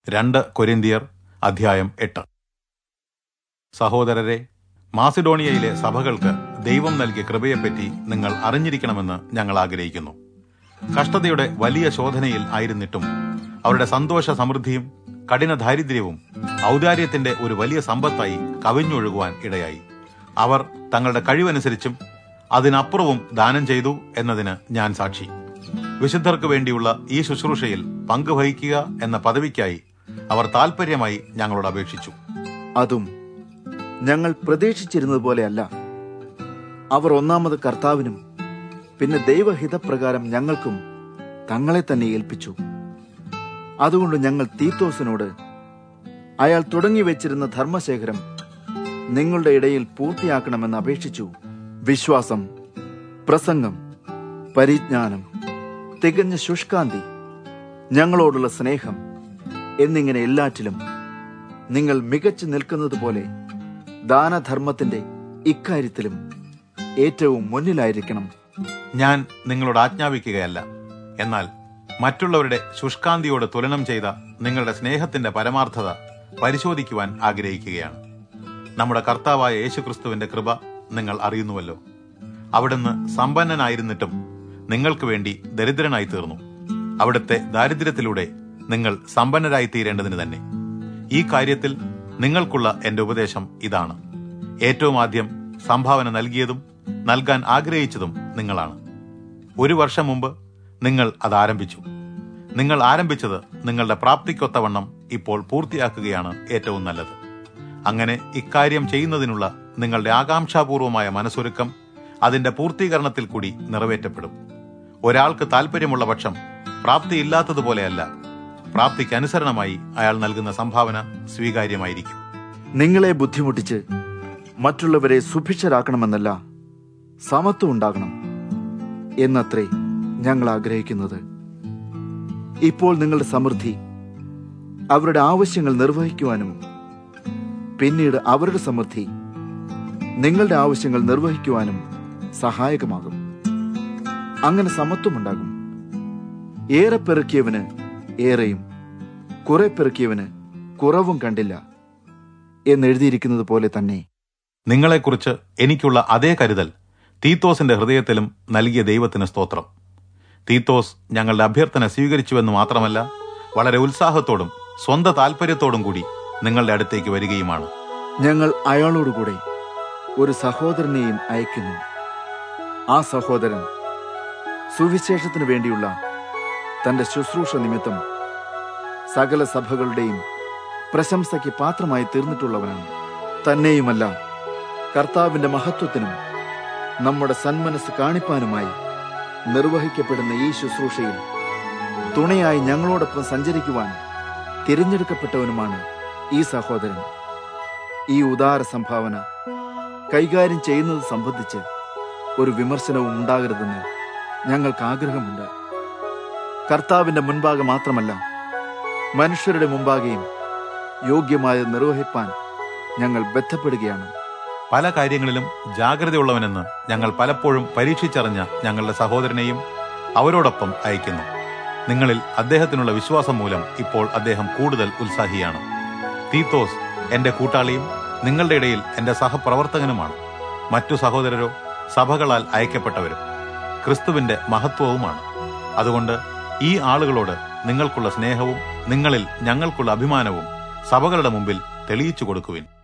രണ്ട് കൊരിന്തിയർ അധ്യായം എട്ട് സഹോദരരെ മാസിഡോണിയയിലെ സഭകൾക്ക് ദൈവം നൽകിയ കൃപയെപ്പറ്റി നിങ്ങൾ അറിഞ്ഞിരിക്കണമെന്ന് ഞങ്ങൾ ആഗ്രഹിക്കുന്നു കഷ്ടതയുടെ വലിയ ശോധനയിൽ ആയിരുന്നിട്ടും അവരുടെ സന്തോഷ സമൃദ്ധിയും കഠിന ദാരിദ്ര്യവും ഔദാര്യത്തിന്റെ ഒരു വലിയ സമ്പത്തായി കവിഞ്ഞൊഴുകുവാൻ ഇടയായി അവർ തങ്ങളുടെ കഴിവനുസരിച്ചും അതിനപ്പുറവും ദാനം ചെയ്തു എന്നതിന് ഞാൻ സാക്ഷി വിശുദ്ധർക്ക് വേണ്ടിയുള്ള ഈ ശുശ്രൂഷയിൽ പങ്കുവഹിക്കുക എന്ന പദവിക്കായി അവർ താൽപര്യമായി ഞങ്ങളോട് അപേക്ഷിച്ചു അതും ഞങ്ങൾ പ്രതീക്ഷിച്ചിരുന്നത് പോലെയല്ല അവർ ഒന്നാമത് കർത്താവിനും പിന്നെ ദൈവഹിതപ്രകാരം ഞങ്ങൾക്കും തങ്ങളെ തന്നെ ഏൽപ്പിച്ചു അതുകൊണ്ട് ഞങ്ങൾ തീത്തോസിനോട് അയാൾ തുടങ്ങി വെച്ചിരുന്ന ധർമ്മശേഖരം നിങ്ങളുടെ ഇടയിൽ പൂർത്തിയാക്കണമെന്ന് അപേക്ഷിച്ചു വിശ്വാസം പ്രസംഗം പരിജ്ഞാനം തികഞ്ഞ ശുഷ്കാന്തി ഞങ്ങളോടുള്ള സ്നേഹം എന്നിങ്ങനെ എല്ലാറ്റിലും നിങ്ങൾ മികച്ചു നിൽക്കുന്നത് പോലെ ദാനധർമ്മത്തിന്റെ ഇക്കാര്യത്തിലും ഏറ്റവും മുന്നിലായിരിക്കണം ഞാൻ നിങ്ങളോട് ആജ്ഞാപിക്കുകയല്ല എന്നാൽ മറ്റുള്ളവരുടെ ശുഷ്കാന്തിയോട് തുലനം ചെയ്ത നിങ്ങളുടെ സ്നേഹത്തിന്റെ പരമാർത്ഥത പരിശോധിക്കുവാൻ ആഗ്രഹിക്കുകയാണ് നമ്മുടെ കർത്താവായ യേശുക്രിസ്തുവിന്റെ കൃപ നിങ്ങൾ അറിയുന്നുവല്ലോ അവിടുന്ന് സമ്പന്നനായിരുന്നിട്ടും നിങ്ങൾക്ക് വേണ്ടി ദരിദ്രനായി തീർന്നു അവിടുത്തെ ദാരിദ്ര്യത്തിലൂടെ നിങ്ങൾ സമ്പന്നരായി തീരേണ്ടതിന് തന്നെ ഈ കാര്യത്തിൽ നിങ്ങൾക്കുള്ള എന്റെ ഉപദേശം ഇതാണ് ഏറ്റവും ആദ്യം സംഭാവന നൽകിയതും നൽകാൻ ആഗ്രഹിച്ചതും നിങ്ങളാണ് ഒരു വർഷം മുമ്പ് നിങ്ങൾ അത് ആരംഭിച്ചു നിങ്ങൾ ആരംഭിച്ചത് നിങ്ങളുടെ പ്രാപ്തിക്കൊത്തവണ്ണം ഇപ്പോൾ പൂർത്തിയാക്കുകയാണ് ഏറ്റവും നല്ലത് അങ്ങനെ ഇക്കാര്യം ചെയ്യുന്നതിനുള്ള നിങ്ങളുടെ ആകാംക്ഷാപൂർവമായ മനസ്സൊരുക്കം അതിന്റെ പൂർത്തീകരണത്തിൽ കൂടി നിറവേറ്റപ്പെടും ഒരാൾക്ക് താല്പര്യമുള്ള പക്ഷം പ്രാപ്തിയില്ലാത്തതുപോലെയല്ല പ്രാപ്തിക്ക് അനുസരണമായി അയാൾ നൽകുന്ന സംഭാവന സ്വീകാര്യമായിരിക്കും നിങ്ങളെ ബുദ്ധിമുട്ടിച്ച് മറ്റുള്ളവരെ സുഭിക്ഷരാക്കണമെന്നല്ല സമത്വം ഉണ്ടാകണം എന്നത്രേ ഞങ്ങൾ ആഗ്രഹിക്കുന്നത് ഇപ്പോൾ നിങ്ങളുടെ സമൃദ്ധി അവരുടെ ആവശ്യങ്ങൾ നിർവഹിക്കുവാനും പിന്നീട് അവരുടെ സമൃദ്ധി നിങ്ങളുടെ ആവശ്യങ്ങൾ നിർവഹിക്കുവാനും സഹായകമാകും അങ്ങനെ സമത്വമുണ്ടാകും ഏറെ പെറുക്കിയവന് ഏറെയും കുറെ പെറുക്കിയവന് കുറവും കണ്ടില്ല എന്നെഴുതിയിരിക്കുന്നത് പോലെ തന്നെ നിങ്ങളെക്കുറിച്ച് എനിക്കുള്ള അതേ കരുതൽ തീത്തോസിന്റെ ഹൃദയത്തിലും നൽകിയ ദൈവത്തിന് സ്തോത്രം തീത്തോസ് ഞങ്ങളുടെ അഭ്യർത്ഥന സ്വീകരിച്ചുവെന്ന് മാത്രമല്ല വളരെ ഉത്സാഹത്തോടും സ്വന്ത താല്പര്യത്തോടും കൂടി നിങ്ങളുടെ അടുത്തേക്ക് വരികയുമാണ് ഞങ്ങൾ അയാളോടുകൂടെ ഒരു സഹോദരനെയും അയക്കുന്നു ആ സഹോദരൻ സുവിശേഷത്തിനു വേണ്ടിയുള്ള തന്റെ ശുശ്രൂഷ നിമിത്തം സകല സഭകളുടെയും പ്രശംസയ്ക്ക് പാത്രമായി തീർന്നിട്ടുള്ളവനാണ് തന്നെയുമല്ല കർത്താവിന്റെ മഹത്വത്തിനും നമ്മുടെ സന്മനസ് കാണിപ്പാനുമായി നിർവഹിക്കപ്പെടുന്ന ഈ ശുശ്രൂഷയിൽ തുണയായി ഞങ്ങളോടൊപ്പം സഞ്ചരിക്കുവാൻ തിരഞ്ഞെടുക്കപ്പെട്ടവനുമാണ് ഈ സഹോദരൻ ഈ ഉദാര സംഭാവന കൈകാര്യം ചെയ്യുന്നത് സംബന്ധിച്ച് ഒരു വിമർശനവും ഉണ്ടാകരുതെന്ന് ഞങ്ങൾക്ക് ആഗ്രഹമുണ്ട് കർത്താവിന്റെ മുൻപാകെ മാത്രമല്ല മനുഷ്യരുടെ മുമ്പാകെയും യോഗ്യമായ നിർവഹിപ്പാൻ ഞങ്ങൾ ബന്ധപ്പെടുകയാണ് പല കാര്യങ്ങളിലും ജാഗ്രതയുള്ളവനെന്ന് ഞങ്ങൾ പലപ്പോഴും പരീക്ഷിച്ചറിഞ്ഞ ഞങ്ങളുടെ സഹോദരനെയും അവരോടൊപ്പം അയക്കുന്നു നിങ്ങളിൽ അദ്ദേഹത്തിനുള്ള വിശ്വാസം മൂലം ഇപ്പോൾ അദ്ദേഹം കൂടുതൽ ഉത്സാഹിയാണ് തീത്തോസ് എന്റെ കൂട്ടാളിയും നിങ്ങളുടെ ഇടയിൽ എന്റെ സഹപ്രവർത്തകനുമാണ് മറ്റു സഹോദരരോ സഭകളാൽ അയക്കപ്പെട്ടവരും ക്രിസ്തുവിന്റെ മഹത്വവുമാണ് അതുകൊണ്ട് ഈ ആളുകളോട് നിങ്ങൾക്കുള്ള സ്നേഹവും നിങ്ങളിൽ ഞങ്ങൾക്കുള്ള അഭിമാനവും സഭകളുടെ മുമ്പിൽ തെളിയിച്ചു കൊടുക്കുവിൻ